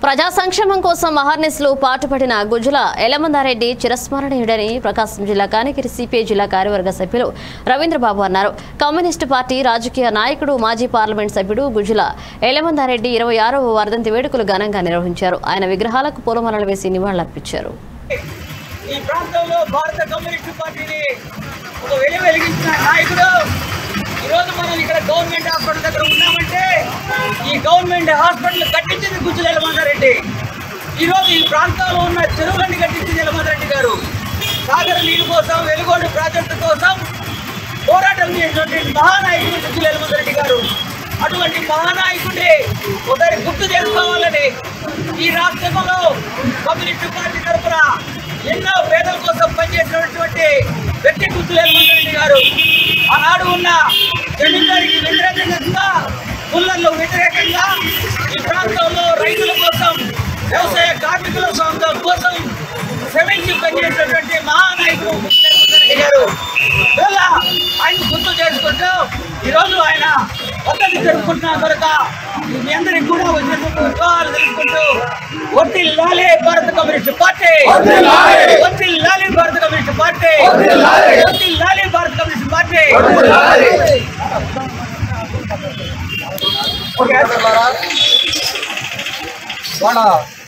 ప్రజా సంక్షేమం కోసం అహర్నిశలు పాటుపడిన గుజ్జుల ఎలమందారెడ్డి చిరస్మరణీయుడని ప్రకాశం జిల్లా కానిగిరి సిపిఐ జిల్లా కార్యవర్గ సభ్యులు రవీంద్రబాబు అన్నారు కమ్యూనిస్టు పార్టీ రాజకీయ నాయకుడు మాజీ పార్లమెంట్ సభ్యుడు గుజ్జుల ఎలమందారెడ్డి ఇరవై ఆరవ వర్ధంతి వేడుకలు ఘనంగా నిర్వహించారు ఆయన విగ్రహాలకు పూలమాలలు వేసి నివాళులర్పించారు ఈ ప్రాంతంలో భారత కమ్యూనిస్టు పార్టీని ఒక వెలి వెలిగించిన నాయకుడు ఈరోజు మనం ఇక్కడ గవర్నమెంట్ హాస్పిటల్ దగ్గర ఉన్నామంటే ఈ గవర్నమెంట్ హాస్పిటల్ కట్టించింది గుజ్జుల యలమందారెడ్డి ఈరోజు ఈ ప్రాంతంలో ఉన్న చెరువులన్నీ కట్టించింది యలమందారెడ్డి గారు సాగర నీళ్ళ కోసం వెలుగోడు ప్రాజెక్టు కోసం పోరాటం చేసినటువంటి మహానాయకుడు గుజ్జుల యలమందారెడ్డి గారు అటువంటి మహానాయకుడిని ఒకరి గుర్తు చేసుకోవాలని ఈ రాష్ట్రంలో కమ్యూనిస్టు పార్టీ తరఫున ఎన్నో పేదల కోసం పనిచేసినటువంటి వ్యక్తి గుర్తులేమంటారెడ్డి గారు ఆనాడు ఉన్న జమీందారికి వ్యతిరేకంగా పుల్లర్లు వ్యతిరేకంగా ఈ ప్రాంతంలో రైతుల కోసం వ్యవసాయ కార్మికుల సొంతం కోసం శ్రమించి పనిచేసినటువంటి మహానాయకుడు గుర్తులేమంటారెడ్డి గారు ఇవాళ ఆయన గుర్తు చేసుకుంటూ ఈరోజు ఆయన పద్ధతి జరుపుకుంటున్నాం కనుక మీ అందరికి కూడా వచ్చినటువంటి వివరాలు తెలుసుకుంటూ ఒట్టి లాలే భారత కమ్యూనిస్ట్ పార్టీ ఒట్టి లాలే భారత కమ్యూనిస్ట్ పార్టీ ఒట్టి లాలే భారత కమ్యూనిస్ట్ పార్టీ వాళ్ళ